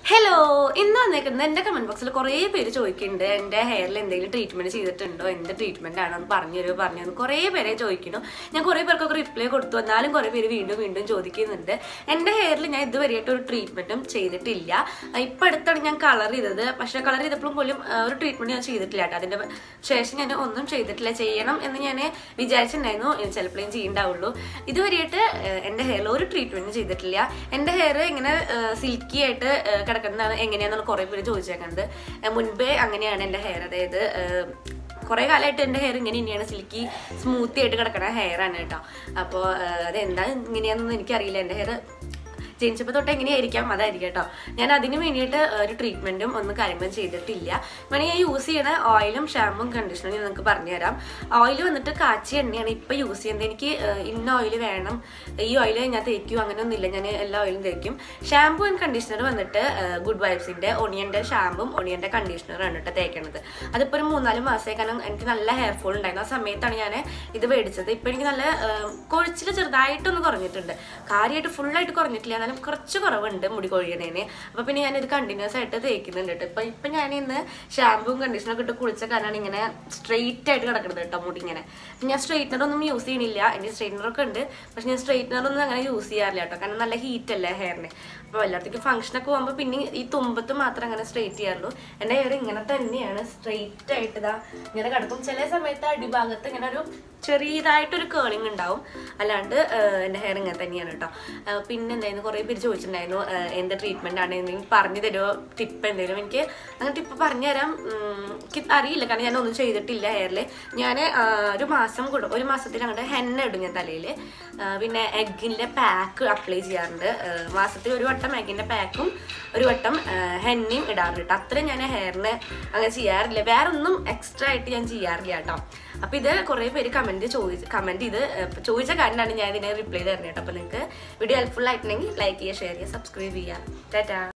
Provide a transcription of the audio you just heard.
hello ഇന്ന് വന്നേക്കുന്നത് എന്റെ കമന്റ് ബോക്സിൽ കുറേ പേര് ചോദിക്കുന്നുണ്ട് എന്റെ ഹെയറിൽ എന്തെങ്കിലും ട്രീറ്റ്മെന്റ് ചെയ്തിട്ടുണ്ടോ എന്ത് ട്രീറ്റ്മെന്റ് ആണോ എന്ന് പറഞ്ഞു തരുമോ പറഞ്ഞു തരുമോ കുറേ പേരെ ചോദിക്കുന്നു ഞാൻ കുറേ പേർക്കൊക്കെ റിപ്ലൈ കൊടുത്തു എന്നാലും കുറേ പേര് വീണ്ടും വീണ്ടും ചോദിക്കുന്നുണ്ട് എന്റെ ഹെയറിൽ ഞാൻ ഇതുവരെയായിട്ട് ഒരു ട്രീറ്റ്മെന്റും ചെയ്തിട്ടില്ല ഇപ്പൊ അടുത്താണ് ഞാൻ കളർ ചെയ്തത് പക്ഷെ കളർ ചെയ്തപ്പോഴും പോലും ആ, ഒരു ട്രീറ്റ്മെന്റ് ഞാൻ ചെയ്തിട്ടില്ല കേട്ടോ അതിന്റെ ശേഷം ഞാൻ ഒന്നും ചെയ്തിട്ടില്ല ചെയ്യണം എന്ന് ഞാൻ വിചാരിച്ചിട്ടുണ്ടായിരുന്നു ചിലപ്പോഴും ചെയ്യണ്ടാവുള്ളൂ ഇതുവരെയായിട്ട് ആ, എന്റെ ഹെയറിൽ ഒരു ട്രീറ്റ്മെന്റ് ചെയ്തിട്ടില്ല എന്റെ ഹെയർ ഇങ്ങനെ സിൽക്കി ആയിട്ട് ആ, കിടക്കുന്നതാണ് എങ്ങനെയാണെന്നുള്ള കുറേ പേര് ചോദിച്ചേക്കുന്നത് ആ, മുൻപേ അങ്ങനെയാണ് എന്റെ ഹെയർ അതായത് കുറെ കാലമായിട്ട് എൻ്റെ ഹെയർ ഇങ്ങനെ തന്നെയാണ് സിൽക്കി സ്മൂത്തി ആയിട്ട് കിടക്കണ ഹെയർ ആണ് കേട്ടോ അപ്പോൾ അതെന്താ ഇങ്ങനെയാണെന്നൊന്നും എനിക്കറിയില്ല എൻ്റെ ഹെയർ ജനിച്ചപ്പോൾ തൊട്ട് എങ്ങനെയായിരിക്കാം അതായിരിക്കും കേട്ടോ ഞാൻ അതിന് വേണ്ടിയിട്ട് ഒരു ട്രീറ്റ്മെന്റും ഒന്നും കാര്യങ്ങളും ചെയ്തിട്ടില്ല വേണമെങ്കിൽ ഞാൻ യൂസ് ചെയ്യണ ഓയിലും ഷാമ്പും കണ്ടീഷണറും ഞാൻ നിങ്ങൾക്ക് പറഞ്ഞുതരാം ഓയിൽ വന്നിട്ട് കാച്ചിയ എണ്ണയാണ് ഇപ്പം യൂസ് ചെയ്യുന്നത് എനിക്ക് ഏഹ്, ഇന്ന ഓയിൽ വേണം ഈ ഓയിൽ ഞാൻ തേക്കും അങ്ങനെയൊന്നുമില്ല ഞാൻ എല്ലാ ഓയിലും തേക്കും ഷാമ്പു ആൻഡ് കണ്ടീഷണർ വന്നിട്ട് ഗുഡ് വൈബ്സിന്റെ ഒണിയന്റെ ഷാമ്പും ഒണിയന്റെ കണ്ടീഷണറാണ് കേട്ടോ തേക്കണത് അതിപ്പോൾ ഒരു മൂന്നാല് മാസമായി കാരണം എനിക്ക് നല്ല ഹെയർ ഫോൾ ഉണ്ടായിരുന്നു ആ സമയത്താണ് ഞാൻ ഇത് മേടിച്ചത് ഇപ്പം എനിക്ക് നല്ല കൊഴിച്ചിൽ ചെറുതായിട്ടൊന്ന് കുറഞ്ഞിട്ടുണ്ട് കാര്യമായിട്ട് ഫുള്ളായിട്ട് കുറഞ്ഞിട്ടില്ല എന്നാലും കുറച്ച് കുറവുണ്ട് മുടി കൊഴിയണേന് അപ്പോൾ പിന്നെ ഞാനിത് കണ്ടിന്യൂസ് ആയിട്ട് തേക്കുന്നുണ്ട് കേട്ടോ ഇപ്പം ഇപ്പം ഞാൻ ഇന്ന് ഷാമ്പുവും കണ്ടീഷണറൊക്കെ ഇട്ട് കുളിച്ച കാരണമാണ് ഇങ്ങനെ സ്ട്രെയിറ്റ് ആയിട്ട് കിടക്കുന്നത് കേട്ടോ മുടി ഇങ്ങനെ ഞാൻ സ്ട്രെയിറ്റ്നർ ഒന്നും യൂസ് ചെയ്യണില്ല എനിക്ക് സ്ട്രെയിറ്റ്നറൊക്കെ ഉണ്ട് പക്ഷെ ഞാൻ സ്ട്രെയിറ്റ്നർ ഒന്നും അങ്ങനെ യൂസ് ചെയ്യാറില്ല കേട്ടോ കാരണം നല്ല ഹീറ്റ് അല്ലേ ഹെയറിന് അപ്പോൾ എല്ലായിടത്തേക്കും ഫംഗ്ഷനൊക്കെ പോകുമ്പോൾ പിന്നെ ഈ തുമ്പത്ത് മാത്രം അങ്ങനെ സ്ട്രെയിറ്റ് ചെയ്യാറുള്ളൂ എൻ്റെ ഹെയർ ഇങ്ങനെ തന്നെയാണ് സ്ട്രെയിറ്റ് ആയിട്ട് ഇതാ ഇങ്ങനെ കിടക്കും ചില സമയത്ത് അടിഭാഗത്ത് ഇങ്ങനെ ഒരു ചെറിയതായിട്ടൊരു കേളിങ് ഉണ്ടാവും അല്ലാണ്ട് ആഹ്, എൻ്റെ ഹെയർ ഇങ്ങനെ തന്നെയാണ് കേട്ടോ ആഹ്, പിന്നെ എന്തായിരുന്നു കുറേ പേര് ചോദിച്ചിട്ടുണ്ടായിരുന്നു ആഹ്, എന്ത് ട്രീറ്റ്മെൻ്റ് ആണ് എന്തെങ്കിലും പറഞ്ഞു തരുമോ ടിപ്പ് എന്തെങ്കിലും എനിക്ക് അങ്ങനെ ടിപ്പ് പറഞ്ഞു തരാം ഉം, എനിക്ക് അറിയില്ല കാരണം ഞാൻ ഒന്നും ചെയ്തിട്ടില്ല ഹെയറിൽ ഞാൻ ഒരു മാസം കൂടെ ഒരു മാസത്തിൽ അങ്ങോട്ട് ഹെന്ന ഇടും ഞാൻ തലയിൽ പിന്നെ എഗ്ഗിൻ്റെ പാക്ക് അപ്ലൈ ചെയ്യാറുണ്ട് ആഹ്, മാസത്തിൽ ഒരു വട്ടം എഗ്ഗിൻ്റെ പാക്കും ഒരു വട്ടം ആഹ്, ഹെന്നയും ഇടാറുണ്ട് കേട്ടോ അത്രയും ഞാൻ ഹെയറിന് അങ്ങനെ ചെയ്യാറില്ല വേറെ ഒന്നും എക്സ്ട്രാ ആയിട്ട് ഞാൻ ചെയ്യാറില്ല കേട്ടോ അപ്പൊ ഇത് കുറെ പേര് കമന്റ് ചോദിച്ച് കമന്റ് ചെയ്ത് ഏഹ്, ചോദിച്ച കാരണമാണ് ഞാൻ ഇതിനെ റിപ്ലൈ തരുന്നത് കേട്ടോ അപ്പൊ നിങ്ങൾക്ക് വീഡിയോ ഹെൽപ്ഫുൾ ആയിട്ടുണ്ടെങ്കിൽ ലൈക്ക് ചെയ്യുക ഷെയർ ചെയ്യുക സബ്സ്ക്രൈബ് ചെയ്യുക ടാറ്റാ